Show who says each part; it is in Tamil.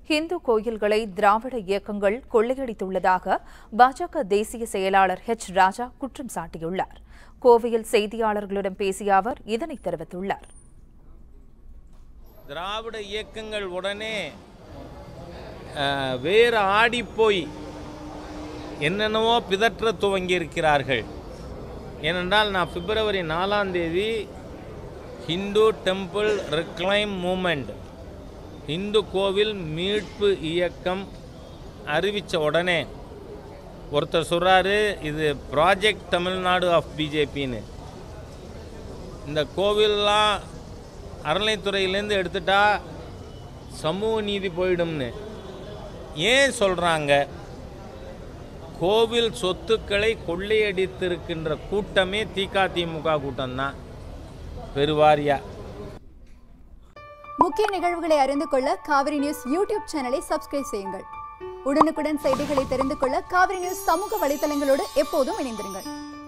Speaker 1: இந்து கோயில்களை திராவிட இயக்கங்கள் கொள்ளையடித்துள்ளதாக பாஜக தேசிய செயலாளர் ஹெச் ராஜா குற்றம் சாட்டியுள்ளார் கோவையில் செய்தியாளர்களிடம் பேசிய அவர் இதனை தெரிவித்துள்ளார்
Speaker 2: திராவிட இயக்கங்கள் உடனே அஹ், வேறு ஆடிப்போய் என்னென்னவோ பிதற்ற துவங்கி இருக்கிறார்கள் ஏனென்றால் நான் பிப்ரவரி நாலாம் தேதி ஹிந்து டெம்பிள் ரெக்ளைம் மூமெண்ட் இந்து கோவில் மீட்பு இயக்கம் அறிவித்த உடனே ஒருத்தர் சொல்கிறாரு இது ப்ராஜெக்ட் தமிழ்நாடு ஆஃப் பிஜேபின்னு இந்த கோவில்லாம் அறநிலைத்துறையிலேருந்து எடுத்துட்டா சமூக நீதி போயிடும்னு ஏன் சொல்கிறாங்க கோவில் சொத்துக்களை கொள்ளையடித்திருக்கின்ற கூட்டமே திமுக கூட்டம்தான் பெருவாரியா
Speaker 3: முக்கிய நிகழ்வுகளை அறிந்து கொள்ள காவிரி நியூஸ் யூடியூப் சேனலை சப்ஸ்கிரைப் செய்யுங்கள் உடனுக்குடன் செய்திகளை தெரிந்து கொள்ள காவிரி நியூஸ் சமூக வலைதளங்களோடு எப்போதும் இணைந்திருங்கள்